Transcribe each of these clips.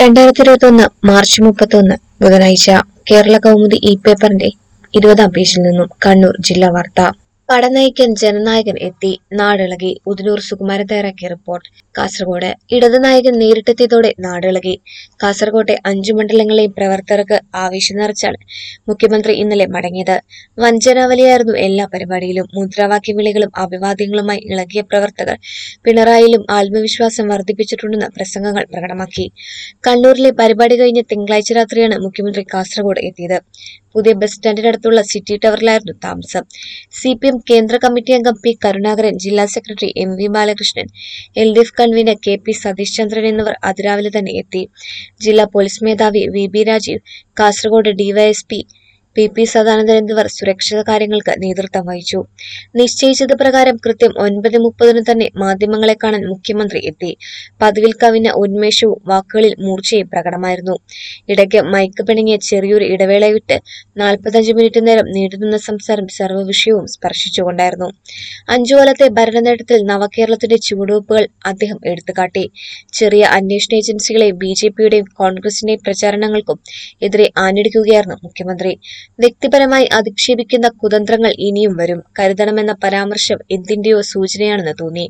രണ്ടായിരത്തി ഇരുപത്തി ഒന്ന് മാർച്ച് മുപ്പത്തൊന്ന് ബുധനാഴ്ച കേരള കൗമുദി ഇ പേപ്പറിന്റെ ഇരുപതാം പേജിൽ നിന്നും കണ്ണൂർ ജില്ലാ വാർത്ത പടനയിക്കൻ ജനനായകൻ എത്തി നാടിളകി ഉദിനൂർ സുകുമാരൻ തയ്യാറാക്കിയ റിപ്പോർട്ട് കാസർഗോഡ് ഇടത് നായകൻ നേരിട്ടെത്തിയതോടെ നാടിളകി കാസർകോട്ടെ അഞ്ചു മണ്ഡലങ്ങളെയും പ്രവർത്തകർക്ക് ആവേശം നിറച്ചാണ് മുഖ്യമന്ത്രി ഇന്നലെ മടങ്ങിയത് വഞ്ചനാവലിയായിരുന്നു എല്ലാ പരിപാടിയിലും മുദ്രാവാക്യ വിളികളും അഭിവാദ്യങ്ങളുമായി ഇളകിയ പ്രവർത്തകർ പിണറായിലും ആത്മവിശ്വാസം വർദ്ധിപ്പിച്ചിട്ടുണ്ടെന്ന് പ്രസംഗങ്ങൾ പ്രകടമാക്കി കണ്ണൂരിലെ പരിപാടി കഴിഞ്ഞ് തിങ്കളാഴ്ച രാത്രിയാണ് മുഖ്യമന്ത്രി കാസർഗോഡ് എത്തിയത് പുതിയ ബസ് സ്റ്റാൻഡിനടുത്തുള്ള സിറ്റി ടവറിലായിരുന്നു താമസം സി പി എം കേന്ദ്ര കമ്മിറ്റി അംഗം പി കരുണാകരൻ ജില്ലാ secretary M V Balakrishnan L D F convener K P Satish Chandran എന്നിവർ അതിരാവിലെ തന്നെ എത്തി ജില്ലാ പോലീസ് മേധാവി V B Rajeev Kasaragod DYSP P P Sadanandan എന്നിവർ സുരക്ഷിത കാര്യങ്ങൾക്ക് നേതൃത്വം വഹിച്ചു നിശ്ചയിച്ചത് പ്രകാരം കൃത്യം ഒൻപത് മുപ്പതിന് തന്നെ മാധ്യമങ്ങളെ കാണാൻ മുഖ്യമന്ത്രി എത്തി പതിവിൽ കവിഞ്ഞ ഉന്മേഷവും വാക്കുകളിൽ മൂർച്ചയും പ്രകടമായിരുന്നു ഇടയ്ക്ക് മൈക്ക് പിണങ്ങിയ ചെറിയൊരു ഇടവേള വിട്ട് നാൽപ്പത്തഞ്ച് മിനിറ്റ് നേരം നീണ്ടുനിന്ന സംസാരം സർവ്വവിഷയവും സ്പർശിച്ചുകൊണ്ടായിരുന്നു അഞ്ചു കൊല്ലത്തെ ഭരണനേട്ടത്തിൽ നവകേരളത്തിന്റെ ചുവടുവെപ്പുകൾ അദ്ദേഹം എടുത്തുകാട്ടി ചെറിയ അന്വേഷണ ഏജൻസികളെ ബി ജെ പിയുടെയും കോൺഗ്രസിന്റെയും പ്രചാരണങ്ങൾക്കും എതിരെ ആഞ്ഞടിക്കുകയായിരുന്നു മുഖ്യമന്ത്രി വ്യക്തിപരമായി അധിക്ഷേപിക്കുന്ന കുതന്ത്രങ്ങൾ ഇനിയും വരും കരുതണമെന്ന പരാമർശം എന്തിന്റെയോ സൂചനയാണെന്ന് തോന്നി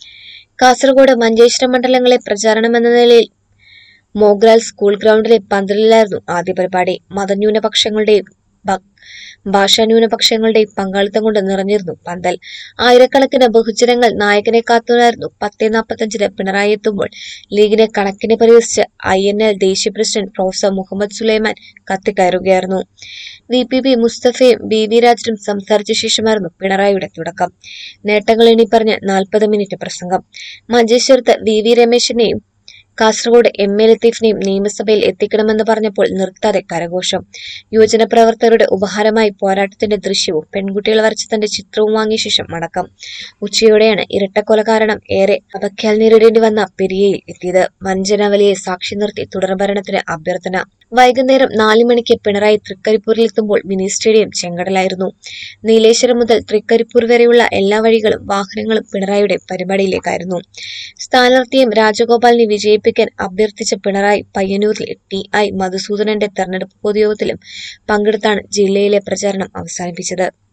കാസർഗോഡ് മഞ്ചേശ്വരം മണ്ഡലങ്ങളെ പ്രചാരണമെന്ന നിലയിൽ മോഗ്രാൽ സ്കൂൾ ഗ്രൗണ്ടിലെ പന്തലിലായിരുന്നു ആദ്യ പരിപാടി മതന്യൂനപക്ഷങ്ങളുടെയും ഭ- ഭാഷാന്യൂനപക്ഷങ്ങളുടെയും പങ്കാളിത്തം കൊണ്ട് നിറഞ്ഞിരുന്നു പന്തൽ ആയിരക്കണക്കിന് ബഹുജനങ്ങൾ നായകനെ കാത്തുനിന്നായിരുന്നു പത്തേ നാൽപ്പത്തഞ്ചിന് പിണറായി എത്തുമ്പോൾ ലീഗിനെ കണക്കിന് പരിഹസിച്ച് ഐ എൻ എൽ ദേശീയ പ്രസിഡന്റ് പ്രൊഫസർ മുഹമ്മദ് സുലൈമാൻ കത്തിക്കയറുകയായിരുന്നു വി പി ബി മുസ്തഫയും ബി വി രാജനും സംസാരിച്ച ശേഷമായിരുന്നു പിണറായിയുടെ തുടക്കം നേട്ടങ്ങൾ എണ്ണി പറഞ്ഞ് നാൽപ്പത് മിനിറ്റ് പ്രസംഗം മഞ്ചേശ്വരത്ത് വി വി രമേശിനെയും കാസർഗോഡ് എം എ ലത്തീഫിനെയും നിയമസഭയിൽ എത്തിക്കണമെന്ന് പറഞ്ഞപ്പോൾ നിർത്താതെ കരഘോഷം യുവജന പ്രവർത്തകരുടെ ഉപഹാരമായി പോരാട്ടത്തിന്റെ ദൃശ്യവും പെൺകുട്ടികൾ വരച്ച തന്റെ ചിത്രവും വാങ്ങിയ ശേഷം മടക്കം ഉച്ചയോടെയാണ് ഇരട്ടക്കൊല കാരണം ഏറെ അപഖ്യാൽ നേരിടേണ്ടി വന്ന പെരിയയിൽ എത്തിയത് വഞ്ചനാവലിയെ സാക്ഷി നിർത്തി തുടർഭരണത്തിന് അഭ്യർത്ഥന വൈകുന്നേരം നാല് മണിക്ക് പിണറായി തൃക്കരിപ്പൂരിലെത്തുമ്പോൾ മിനി സ്റ്റേഡിയം ചെങ്കടലായിരുന്നു നീലേശ്വരം മുതൽ തൃക്കരിപ്പൂർ വരെയുള്ള എല്ലാ വഴികളും വാഹനങ്ങളും പിണറായിയുടെ പരിപാടിയിലേക്കായിരുന്നു സ്ഥാനാർത്ഥിയും രാജഗോപാലിനെ വിജയിപ്പിക്കാൻ അഭ്യർത്ഥിച്ച പിണറായി പയ്യന്നൂരിൽ ടി ഐ മധുസൂദനന്റെ തെരഞ്ഞെടുപ്പ് പൊതുയോഗത്തിലും പങ്കെടുത്താണ് ജില്ലയിലെ പ്രചാരണം അവസാനിപ്പിച്ചത്